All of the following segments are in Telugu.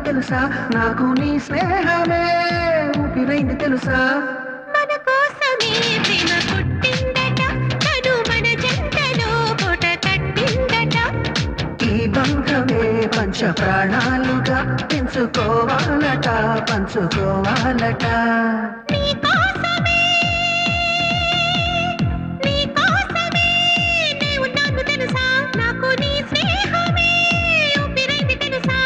తెలుసా నాకు నీ స్నేహమే ఊపిరైంది తెలుసా మన కోసమే ప్రేమ పుట్టిందట తను మన జంటలో పూట కట్టిందట ఈ బంధమే పంచ ప్రాణాలుగా పెంచుకోవాలట పంచుకోవాలట నీ కోసమే నీ కోసమే నే ఉన్నాను తెలుసా నాకు నీ స్నేహమే ఊపిరైంది తెలుసా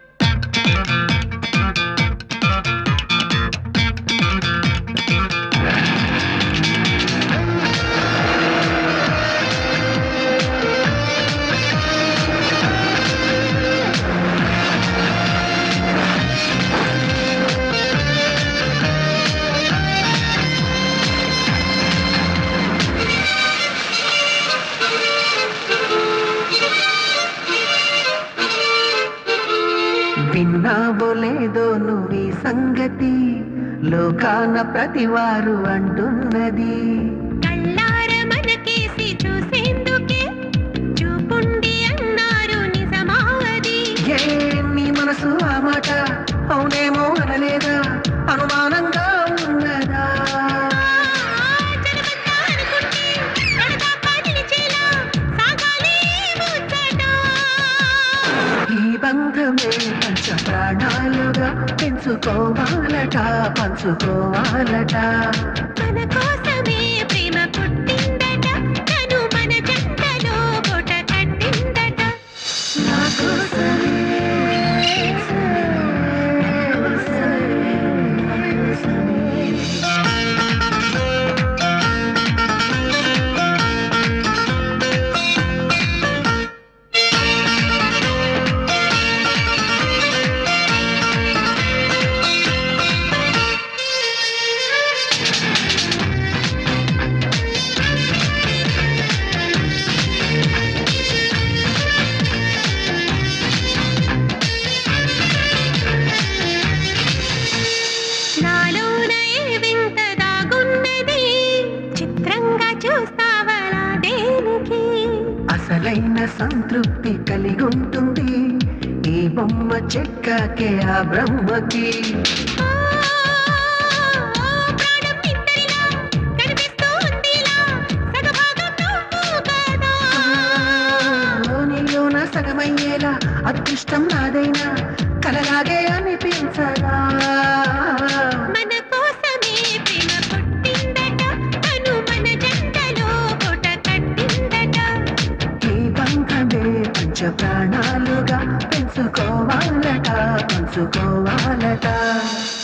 విన్నావో లేదో నువ్వీ సంగతి లోకాన ప్రతివారు అంటున్నది కళ్ళార మనకేసి చూసేందుకే చూపుండి అన్నారు నిజమావది ఏ నీ మనసు ఆ మాట అవునేమో అనలేదా అనుమానంగా ఉన్నదా జనమంతా అనుకుంటే కడదాకా నిలిచేలా సాగాలి ముచ్చట ఈ బంధమే పంచ ప్రాణాలుగా పెంచుకోవాలట పంచుకోవాలట మన కోసమే ప్రేమ పుట్టిందట తను మన జంటలో పూట కట్టిందట నా కోసమే నాలోన ఏ వింత దాగున్నది చిత్రంగా చూస్తావలా దేనికి అసలైన సంతృప్తి కలిగి ఉంటుంది ఈ బొమ్మ చెక్కకే ఆ బ్రహ్మకి ఓ, ప్రాణం ఇద్దరిలా కనిపిస్తూ ఉందిలా సగభాగం నువ్వు కదా నీలోన సగమయ్యేలా అదృష్టం నాదైనా కలలాగే అనిపించదా మన కోసమే ప్రేమ పుట్టిందట తను మన జంటలో పూట కట్టిందట ఈ బంధమే పంచ ప్రాణాలుగా పెంచుకోవాలట పంచుకోవాలట